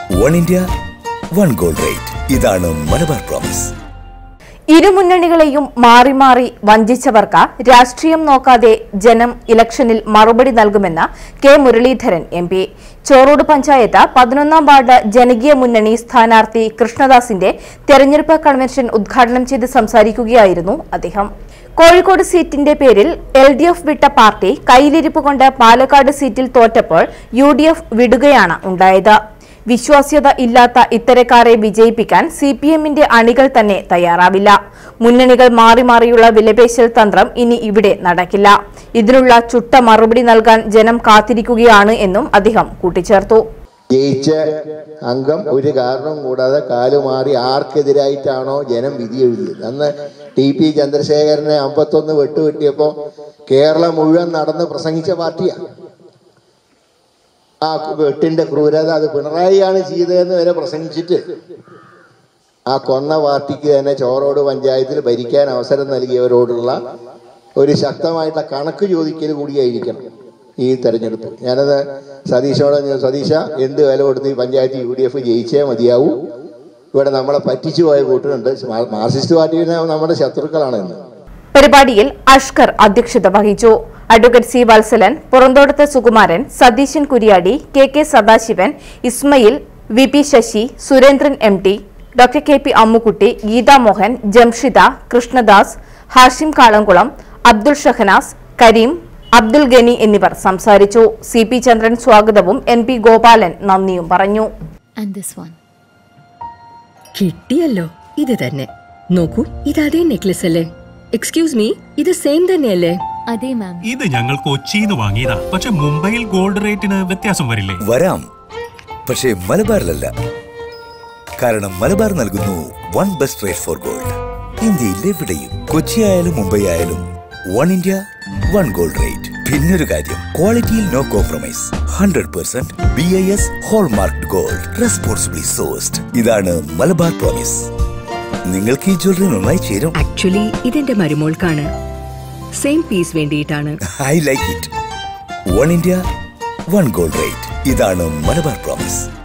One India one gold rate ഇതാണ് Malabar promise ഇരുമുന്നണികളെയും മാറി മാറി വഞ്ചിച്ചവർക്ക് രാഷ്ട്രീയം നോക്കാതെ ജനം ഇലക്ഷനിൽ മറുപടി നൽകുമെന്ന് K Muraleedharan M P Chorode panchayat പതിനൊന്നാം വാർഡ് ജനകീയ മുന്നണി സ്ഥാനാർത്ഥി കൃഷ്ണദാസിന്റെ തെരഞ്ഞെടുപ്പ് കൺവെൻഷൻ ഉദ്ഘാടനം ചെയ്ത് സംസാരിക്കുകയായിരുന്നു അദ്ദേഹം കോഴിക്കോട് സീറ്റിന്റെ പേരിൽ എൽ ഡി എഫ് വിട്ട പാർട്ടി കയ്യിലിരിപ്പ് കൊണ്ട് പാലക്കാട് സീറ്റിൽ തോറ്റപ്പോൾ യു ഡി എഫ് വിടുകയാണ് ഉണ്ടായത് വിശ്വാസ്യത ഇല്ലാത്ത ഇത്തരക്കാരെ വിജയിപ്പിക്കാൻ സി പി എമ്മിന്റെ അണികൾ തന്നെ തയ്യാറാവില്ല മുന്നണികൾ മാറി മാറിയുള്ള വിലപേശൽ തന്ത്രം ഇനി ഇവിടെ നടക്കില്ല ഇതിനുള്ള ചുട്ട മറുപടി നൽകാൻ ജനം കാത്തിരിക്കുകയാണ് എന്നും അദ്ദേഹം കൂട്ടിച്ചേർത്തു ജയിച്ച അംഗം ഒരു കാരണവും കൂടാതെ കാലുമാറി ആർക്കെതിരായിട്ടാണോ ജനം വിധി എഴുതിയത് അന്ന് ടി പി ചന്ദ്രശേഖരനെ അമ്പത്തൊന്ന് വെട്ടുവെട്ടിയപ്പോ കേരളം മുഴുവൻ നടന്ന് പ്രസംഗിച്ച പാർട്ടിയാണ് ആ വെട്ടിന്റെ ക്രൂരത അത് പിണറായിയാണ് ചെയ്തതെന്ന് വരെ പ്രസംഗിച്ചിട്ട് ആ കൊന്ന പാർട്ടിക്ക് തന്നെ ചോറോട് പഞ്ചായത്തിൽ ഭരിക്കാൻ അവസരം നൽകിയവരോടുള്ള ഒരു ശക്തമായിട്ടുള്ള കണക്ക് ചോദിക്കൽ കൂടിയായിരിക്കണം ഈ തെരഞ്ഞെടുപ്പ് ഞാനത് സതീശോട് ഞാൻ, സതീശ എന്ത് വില കൊടുത്ത് ഈ പഞ്ചായത്ത് യു ഡി എഫ് ജയിച്ചേ മതിയാവൂ ഇവിടെ നമ്മളെ പറ്റിച്ചു പോയ കൂട്ടുന്നുണ്ട് മാ- മാർക്സിസ്റ്റ് പാർട്ടി പിന്നെ നമ്മുടെ ശത്രുക്കളാണ് ഇന്ന് പരിപാടിയിൽ അഷ്കർ അധ്യക്ഷത വഹിച്ചു advocate C Valsalan Puranthodath Sukumaran Satheeshan Kuriyadi K K Sadasivan Ismail V P Sasi Surendran M T doctor K P Ammukutty Geetha Mohan Jamshida Krishnadas Hashim Kalamkulam Abdul Shahanas Kareem Abdul Gani എന്നിവർ സംസാരിച്ചു സി പി ചന്ദ്രൻ സ്വാഗതവും എൻ പി ഗോപാലൻ നന്ദിയും പറഞ്ഞു and this one. കിട്ടിയല്ലോ ഇത് തന്നെ നോക്കൂ ഇത് അതേ നെക്ലസ് അല്ലേ എക്സ്ക്യൂസ് മീ ഇത് സെയിം തന്നെയല്ലേ അതെ മാം ഇത് ഞങ്ങൾ കൊച്ചിന്ന് വാങ്ങിയതാ പക്ഷെ മുംബൈയിൽ ഗോൾഡ് റേറ്റിന് വ്യത്യാസം വരില്ലേ വരാം പക്ഷേ മലബാറിലല്ല കാരണം മലബാർ നൽകുന്നു one best rate for gold ഇന്ത്യയിൽ എവിടെയും കൊച്ചി ആയാലും മുംബൈ ആയാലും one India one gold rate പിന്നൊരു കാര്യം ക്വാളിറ്റിയിൽ no compromise hundred percent B I S hallmark gold responsibly sourced ഇതാണ് മലബാർ പ്രോമിസ് നിങ്ങൾക്ക് ഈ ജ്വല്ലറി നന്നായി ചേരും ആക്ച്വലി ഇതെന്റെ മരുമോൾക്കാണ് സെയിം പീസ് വേണ്ടിയിട്ടാണ് I like it one India one gold rate ഇതാണ് മലബാർ പ്രോമിസ്